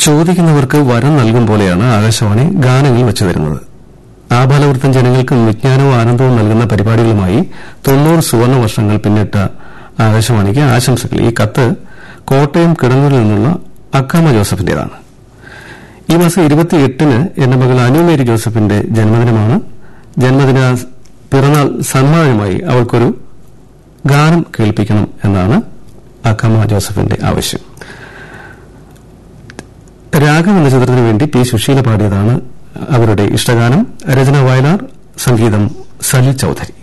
ചോദിക്കുന്നവർക്ക് വരം നൽകും പോലെയാണ് ആകാശവാണി ഗാനങ്ങൾ വെച്ചു തരുന്നത് ആബാലവൃത്തം ജനങ്ങൾക്ക് വിജ്ഞാനവും ആനന്ദവും നൽകുന്ന പരിപാടികളുമായി തൊണ്ണൂറ് സുവർണ വർഷങ്ങൾ പിന്നിട്ട ആകാശവാണിക്ക് ആശംസകൾ ഈ കത്ത് കോട്ടയം കിടങ്ങൂരിൽ നിന്നുള്ള അക്കാമ ജോസഫിന്റേതാണ് ഈ മാസം ഇരുപത്തിയെട്ടിന് എന്റെ മകൾ അനുമേരി ജോസഫിന്റെ ജന്മദിനമാണ് ജന്മദിന പിറന്നാൾ സമ്മാനമായി അവൾക്കൊരു ഗാനം കേൾപ്പിക്കണം എന്നാണ് അക്കമ്മ ജോസഫിന്റെ ആവശ്യം രാഗം എന്ന ചിത്രത്തിനു വേണ്ടി പി സുശീല പാടിയതാണ് അവരുടെ ഇഷ്ടഗാനം രചന വയലാർ സംഗീതം സലിൽ ചൌധരി